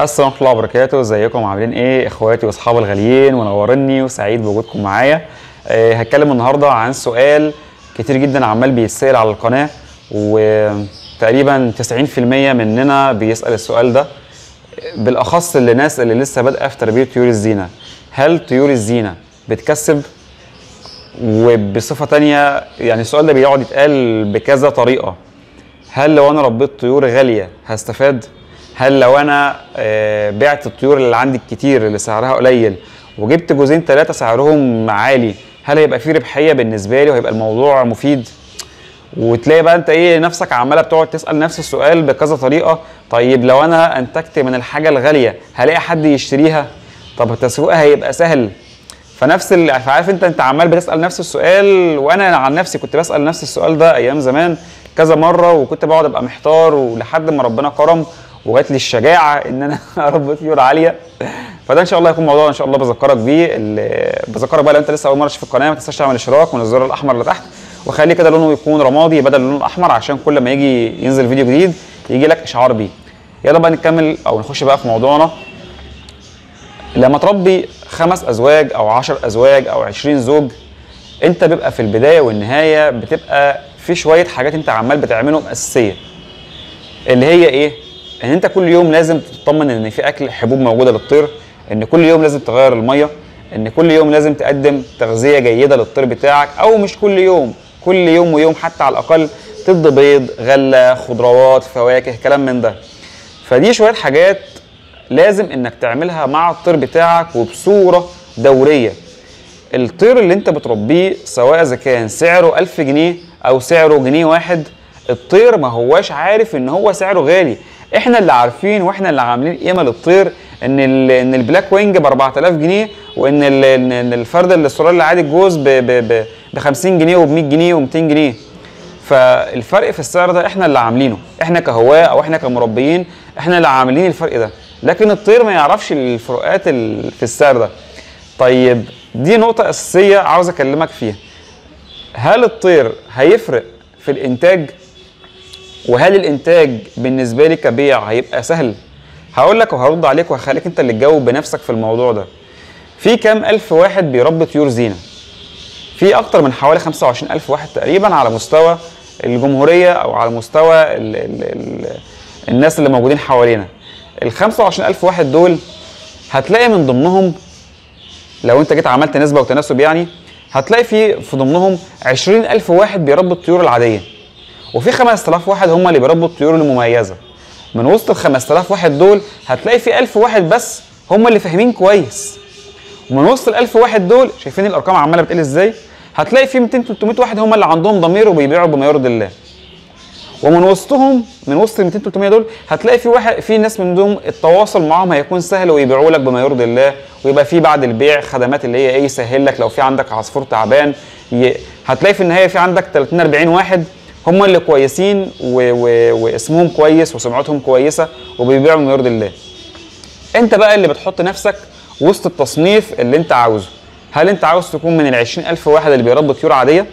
السلام ورحمة الله وبركاته ازيكم عاملين ايه اخواتي واصحابي الغاليين منورني وسعيد بوجودكم معايا أه هتكلم النهارده عن سؤال كتير جدا عمال بيتسال على القناه وتقريبا 90% مننا بيسال السؤال ده بالاخص للناس اللي لسه بادئه في تربيه طيور الزينه هل طيور الزينه بتكسب وبصفه تانية يعني السؤال ده بيقعد يتقال بكذا طريقه هل لو انا ربيت طيور غاليه هستفاد هل لو انا آه، بعت الطيور اللي عندي الكتير اللي سعرها قليل وجبت جوزين ثلاثه سعرهم عالي هل هيبقى في ربحيه بالنسبه لي وهيبقى الموضوع مفيد وتلاقي بقى انت ايه نفسك عماله بتقعد تسال نفس السؤال بكذا طريقه طيب لو انا انتجت من الحاجه الغاليه هلاقي حد يشتريها طب تسويقها هيبقى سهل فنفس ال... فعارف انت انت عمال بتسال نفس السؤال وانا عن نفسي كنت بسال نفس السؤال ده ايام زمان كذا مره وكنت بقعد ابقى محتار ولحد ما ربنا كرم وجات لي الشجاعه ان انا اربي طيور عاليه فده ان شاء الله هيكون موضوع ان شاء الله بذكرك بيه ال- بذكرك بقى لو انت لسه اول مره تشوف القناه ما تنساش تعمل اشتراك من الزر الاحمر اللي تحت وخلي كده لونه يكون رمادي بدل اللون الاحمر عشان كل ما يجي ينزل فيديو جديد يجي لك اشعار بيه يلا بقى نكمل او نخش بقى في موضوعنا لما تربي خمس ازواج او عشر ازواج او عشرين زوج انت بيبقى في البدايه والنهايه بتبقى في شويه حاجات انت عمال بتعملهم اساسيه اللي هي ايه ان انت كل يوم لازم تطمن ان في اكل حبوب موجوده للطير ان كل يوم لازم تغير الميه ان كل يوم لازم تقدم تغذيه جيده للطير بتاعك او مش كل يوم كل يوم ويوم حتى على الاقل تدي بيض غله خضروات فواكه كلام من ده فدي شويه حاجات لازم انك تعملها مع الطير بتاعك وبصوره دوريه الطير اللي انت بتربيه سواء اذا كان سعره 1000 جنيه او سعره جنيه واحد الطير ما هواش عارف ان هو سعره غالي احنا اللي عارفين واحنا اللي عاملين قيمه للطير ان ال ان البلاك وينج ب 4000 جنيه وان ال ان إن الفرد الاسترالي العادي الجوز ب ب ب 50 جنيه وب 100 جنيه و200 جنيه فالفرق في السعر ده احنا اللي عاملينه احنا كهواه او احنا كمربيين احنا اللي عاملين الفرق ده لكن الطير ما يعرفش الفروقات ال- في السعر ده طيب دي نقطة أساسية عاوز أكلمك فيها هل الطير هيفرق في الإنتاج وهل الإنتاج بالنسبة لي كبيع هيبقى سهل هقول لك وهرد عليك وهخليك أنت اللي تجاوب بنفسك في الموضوع ده في كام ألف واحد بيربي طيور زينة في أكتر من حوالي 25 ألف واحد تقريبا على مستوى الجمهورية أو على مستوى ال ال ال الناس اللي موجودين حوالينا ال 25 ألف واحد دول هتلاقي من ضمنهم لو انت جيت عملت نسبه وتناسب يعني هتلاقي في في ضمنهم 20000 واحد بيربوا الطيور العاديه وفي 5000 واحد هم اللي بيربوا الطيور المميزه من وسط ال 5000 واحد دول هتلاقي في 1000 واحد بس هم اللي فاهمين كويس ومن وسط ال 1000 واحد دول شايفين الارقام عماله بتقل ازاي هتلاقي في 200 300 واحد هم اللي عندهم ضمير وبيبيعوا بما يرضي الله ومن وسطهم من وسط ال 200 300 دول هتلاقي في واحد في ناس منهم التواصل معاهم هيكون سهل ويبيعوا لك بما يرضي الله ويبقى في بعد البيع خدمات اللي هي ايه يسهل لك لو في عندك عصفور تعبان ي... هتلاقي في النهايه في عندك 30 40 واحد هم اللي كويسين و... و... واسمهم كويس وسمعتهم كويسه وبيبيعوا بما يرضي الله. انت بقى اللي بتحط نفسك وسط التصنيف اللي انت عاوزه. هل انت عاوز تكون من ال 20000 واحد اللي بيربوا طيور عاديه؟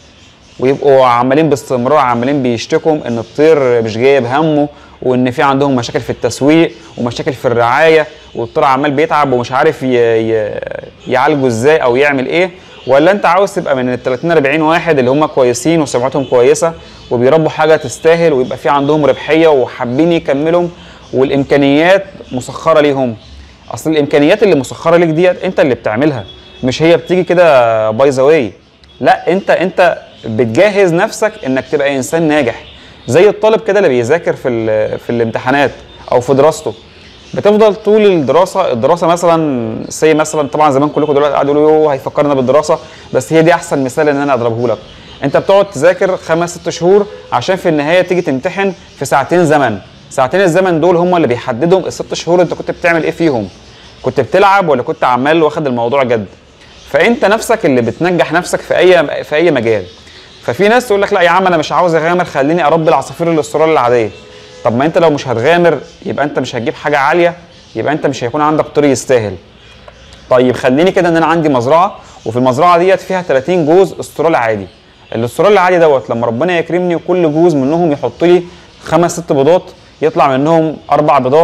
ويبقوا عمالين باستمرار عمالين بيشتكوا ان الطير مش جايب همه وان في عندهم مشاكل في التسويق ومشاكل في الرعايه والطير عمال بيتعب ومش عارف ي... ي... يعالجه ازاي او يعمل ايه ولا انت عاوز تبقى من ال 30 40 واحد اللي هم كويسين وسمعتهم كويسه وبيربوا حاجه تستاهل ويبقى في عندهم ربحيه وحابين يكملوا والامكانيات مسخره ليهم اصل الامكانيات اللي مسخره ليك ديت انت اللي بتعملها مش هي بتيجي كده باي ذا واي لا انت انت بتجهز نفسك انك تبقى انسان ناجح زي الطالب كده اللي بيذاكر في ال- في الامتحانات او في دراسته بتفضل طول الدراسه الدراسه مثلا سي مثلا طبعا زمان كلكم دلوقتي قاعدوا يقولوا يوه هيفكرنا بالدراسه بس هي دي احسن مثال ان انا اضربه لك انت بتقعد تذاكر خمس ست شهور عشان في النهايه تيجي تمتحن في ساعتين زمن ساعتين الزمن دول هم اللي بيحددهم الست شهور انت كنت بتعمل ايه فيهم كنت بتلعب ولا كنت عمال واخد الموضوع جد فانت نفسك اللي بتنجح نفسك في اي في اي مجال ففي ناس تقول لك لا يا عم انا مش عاوز اغامر خليني اربي العصافير الاسترالي العاديه طب ما انت لو مش هتغامر يبقى انت مش هتجيب حاجه عاليه يبقى انت مش هيكون عندك طريق يستاهل طيب خليني كده ان انا عندي مزرعه وفي المزرعه ديت فيها 30 جوز استرالي عادي الاسترالي العادي دوت لما ربنا يكرمني وكل جوز منهم يحط لي خمس ست بيضات يطلع منهم اربع بيضات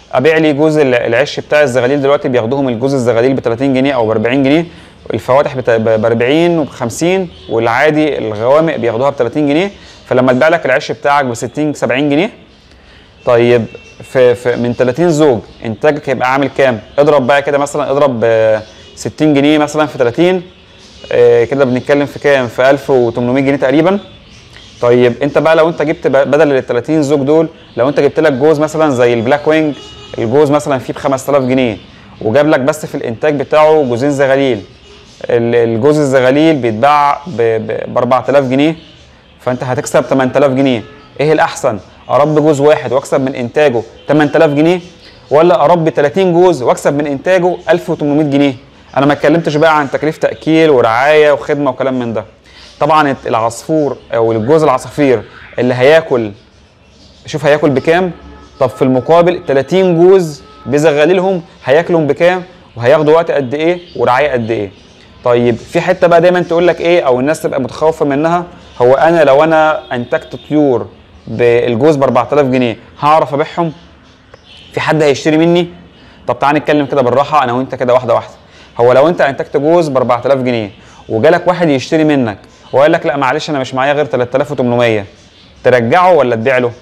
ابيع لي جوز ال- العش بتاع الزغاليل دلوقتي بياخدوهم الجوز الزغاليل ب 30 جنيه او ب 40 جنيه الفواتح ب 40 وب 50 والعادي الغوامق بياخدوها ب 30 جنيه فلما تبيع لك العش بتاعك ب 60 70 جنيه طيب في, في من 30 زوج انتاجك هيبقى عامل كام؟ اضرب بقى كده مثلا اضرب آه، 60 جنيه مثلا في 30 آه، كده بنتكلم في كام؟ في 1800 جنيه تقريبا طيب انت بقى لو انت جبت ب- بدل ال 30 زوج دول لو انت جبت لك جوز مثلا زي البلاك وينج الجوز مثلا فيه ب 5000 جنيه وجاب لك بس في الانتاج بتاعه جوزين زغاليل ال- الجوز الزغاليل بيتباع ب 4000 جنيه فانت هتكسب 8000 جنيه ايه الاحسن اربي جوز واحد واكسب من انتاجه 8000 جنيه ولا اربي 30 جوز واكسب من انتاجه 1800 جنيه انا ما اتكلمتش بقى عن تكاليف تاكيل ورعايه وخدمه وكلام من ده طبعا العصفور او الجوز العصافير اللي هياكل شوف هياكل بكام طب في المقابل 30 جوز بزغاليلهم هياكلهم بكام وهياخدوا وقت قد ايه ورعايه قد ايه طيب في حته بقى دايما تقول لك ايه او الناس تبقى متخوفه منها هو انا لو انا انتجت طيور بالجوز ب 4000 جنيه هعرف ابيعهم في حد هيشتري مني طب تعال نتكلم كده بالراحه انا وانت كده واحده واحده هو لو انت انتجت جوز ب 4000 جنيه وجالك واحد يشتري منك وقال لك لا معلش انا مش معايا غير 3800 ترجعه ولا تبيع له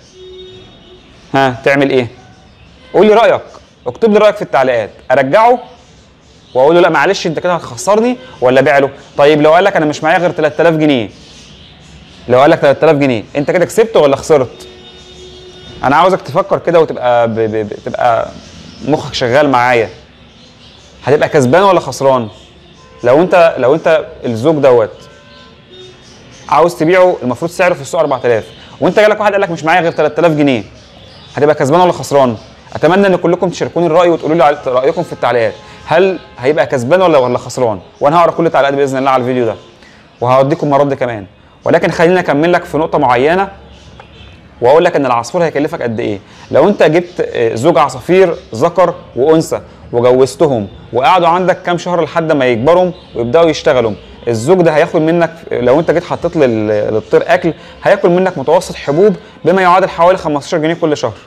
ها تعمل ايه قول لي رايك اكتب لي رايك في التعليقات ارجعه واقول له لا معلش انت كده هتخسرني ولا ابيع له طيب لو قال لك انا مش معايا غير 3000 جنيه لو قال لك 3000 جنيه انت كده كسبت ولا خسرت انا عاوزك تفكر كده وتبقى ب... ب... ب... تبقى مخك شغال معايا هتبقى كسبان ولا خسران لو انت لو انت الزوج دوت عاوز تبيعه المفروض سعره في السوق 4000 وانت جالك واحد قال لك مش معايا غير 3000 جنيه هتبقى كسبان ولا خسران اتمنى ان كلكم تشاركوني الراي وتقولوا لي على- رايكم في التعليقات هل هيبقى كسبان ولا ولا خسران وانا هقرا كل التعليقات باذن الله على الفيديو ده وهوديكم مرد كمان ولكن خليني اكمل لك في نقطه معينه واقول لك ان العصفور هيكلفك قد ايه لو انت جبت آه، زوج عصافير ذكر وانثى وجوزتهم وقعدوا عندك كام شهر لحد ما يكبروا ويبداوا يشتغلوا الزوج ده هياخد منك لو انت جيت حطيت لل- للطير اكل هياكل منك متوسط حبوب بما يعادل حوالي 15 جنيه كل شهر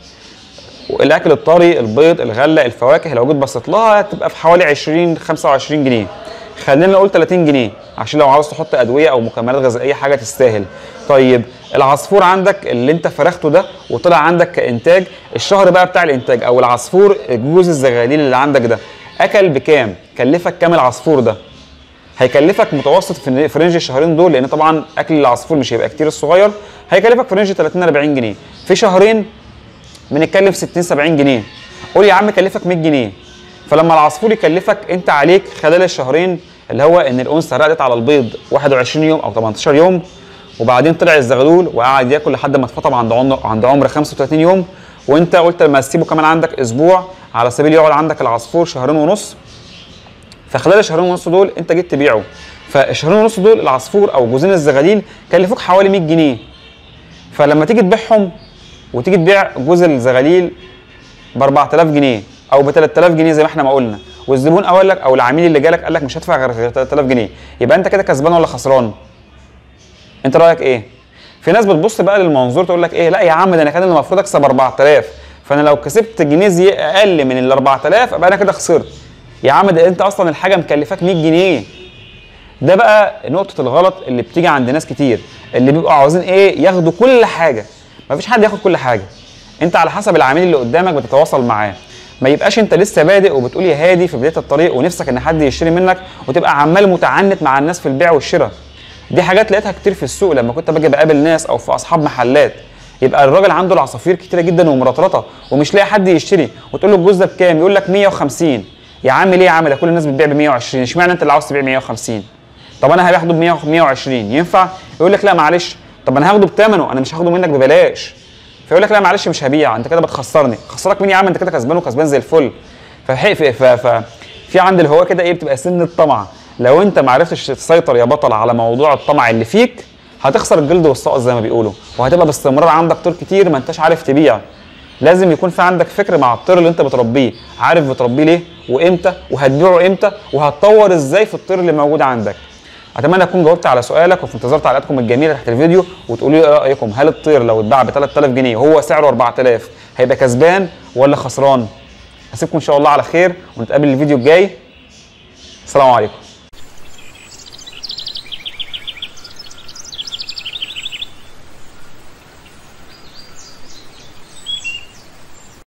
الاكل الطري البيض الغله الفواكه لو جيت بصيت لها تبقى في حوالي 20 25 جنيه خلينا نقول 30 جنيه عشان لو عاوز تحط ادويه او مكملات غذائيه حاجه تستاهل طيب العصفور عندك اللي انت فرخته ده وطلع عندك كانتاج الشهر بقى بتاع الانتاج او العصفور جوز الزغاليل اللي عندك ده اكل بكام كلفك كام العصفور ده هيكلفك متوسط في في رينج الشهرين دول لان طبعا اكل العصفور مش هيبقى كتير الصغير هيكلفك في رينج 30 40 جنيه في شهرين بنتكلم في 60 70 جنيه قول يا عم كلفك 100 جنيه فلما العصفور يكلفك انت عليك خلال الشهرين اللي هو ان الانثى رقدت على البيض 21 يوم او 18 يوم وبعدين طلع الزغلول وقعد ياكل لحد ما اتفطم عند عمر عند عمر 35 يوم وانت قلت لما تسيبه كمان عندك اسبوع على سبيل يقعد عندك العصفور شهرين ونص فخلال الشهرين ونص دول انت جيت تبيعه فالشهرين ونص دول العصفور او جوزين الزغاليل كلفوك حوالي 100 جنيه فلما تيجي تبيعهم وتيجي تبيع جوز الزغاليل ب 4000 جنيه او ب 3000 جنيه زي ما احنا ما قلنا والزبون قال لك او العميل اللي جالك قال لك مش هدفع غير غير 3000 جنيه يبقى انت كده كسبان ولا خسران؟ انت رايك ايه؟ في ناس بتبص بقى للمنظور تقول لك ايه لا يا عم ده انا كان المفروض اكسب 4000 فانا لو كسبت جنيه زي اقل من ال 4000 ابقى انا كده خسرت يا عم ده انت اصلا الحاجه مكلفاك 100 جنيه ده بقى نقطة الغلط اللي بتيجي عند ناس كتير اللي بيبقوا عاوزين ايه ياخدوا كل حاجة مفيش حد ياخد كل حاجة انت على حسب العميل اللي قدامك بتتواصل معاه ما يبقاش انت لسه بادئ وبتقول يا هادي في بداية الطريق ونفسك ان حد يشتري منك وتبقى عمال متعنت مع الناس في البيع والشراء دي حاجات لقيتها كتير في السوق لما كنت باجي بقابل ناس او في اصحاب محلات يبقى الراجل عنده العصافير كتيره جدا ومرطرطه ومش لاقي حد يشتري وتقول له الجوز ده بكام يقول لك 150 يا عم ليه يا عم ده كل الناس بتبيع ب 120 اشمعنى انت اللي عاوز تبيع 150 طب انا هاخده ب 120 ينفع يقول لك لا معلش طب انا هاخده بثمنه انا مش هاخده منك ببلاش فيقول لك لا معلش مش هبيع انت كده بتخسرني خسرك مين يا عم انت كده كسبان وكسبان زي الفل فحي في ف... ف... في عند الهواة كده ايه بتبقى سن الطمع لو انت ما عرفتش تسيطر يا بطل على موضوع الطمع اللي فيك هتخسر الجلد والسقط زي ما بيقولوا وهتبقى باستمرار عندك طير كتير ما انتش عارف تبيع لازم يكون في عندك فكر مع الطير اللي انت بتربيه عارف بتربيه ليه وامتى وهتبيعه امتى وهتطور ازاي في الطير اللي موجود عندك اتمنى اكون جاوبت على سؤالك وفي انتظار تعليقاتكم الجميله تحت الفيديو وتقولوا لي ايه رايكم هل الطير لو اتباع ب 3000 جنيه وهو سعره 4000 هيبقى كسبان ولا خسران؟ اسيبكم ان شاء الله على خير ونتقابل الفيديو الجاي السلام عليكم